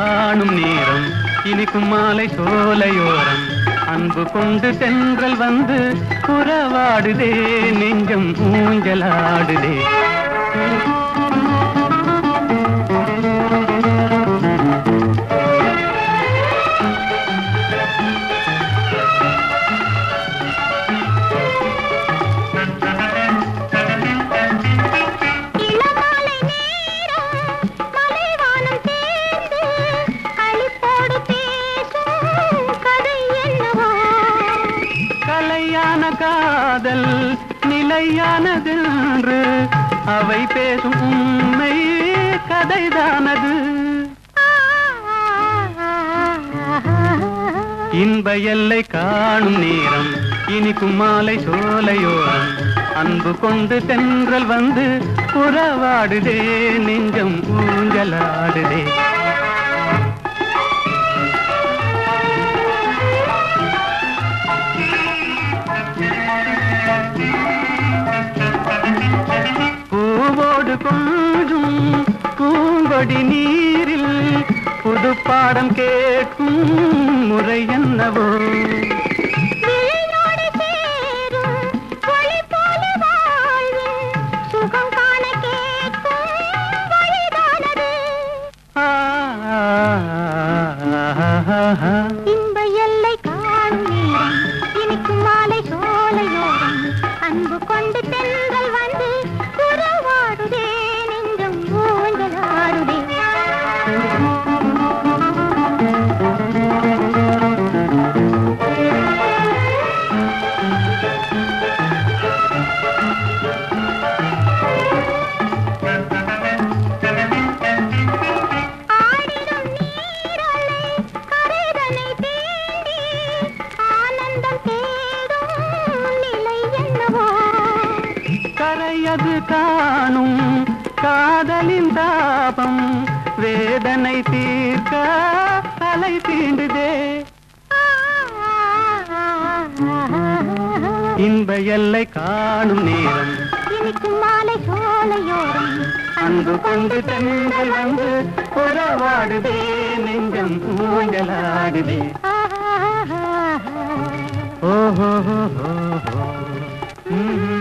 காணும் நேரம் இனிக்கும் மாலை சோலையோரம் அன்பு கொண்டு தென்றல் வந்து உறவாடுதே நெஞ்சம் ஊஞ்சலாடுதே இளமாலை நேரம் மலைவானம் சேர்ந்து களிப்போடு பேசும் கதை என்னவோ கலையான காதல் நிலையானதென்று அவை பேசும் உண்மை கதைதானது இன்ப எல்லை காணும் நேரம் இனிக்கும் மாலை சோலையோரம் அன்பு கொண்டு தென்றல் வந்து உறவாடுதே நெஞ்சம் ஊஞ்சலாடுதே பூவோடு கொஞ்சும் பூங்கொடி நீரில் புது பாடம் கேட்கும் முறை என்னவோ விழியோடு சேரும் ஒளி போல வாழ்வின் சுகம் காண கேட்கும் வழிதானது ஆ, இன்ப எல்லை காணும் நேரம் இனிக்கும் மாலை சோலையோரம் அன்பு கொண்டு தென்றல் வந்து உறவாடுதே நெஞ்சம் ஊஞ்சலாடுதே ஆடிடும் நீரலை கரைதனை தேடி ஆனந்தம் தேடும் நிலை என்னவோ கரையது காணும் காதலின் தாபம் வேதனை தீர்க்க தலை தீண்டுதே இன்ப எல்லை காணும் நேரம் இனிக்கும் மாலை சோலையோரம் அன்பு கொண்டு தென்றல் வந்து உறவாடுதே நெஞ்சம் ஊஞ்சலாடுதே ஓஹோ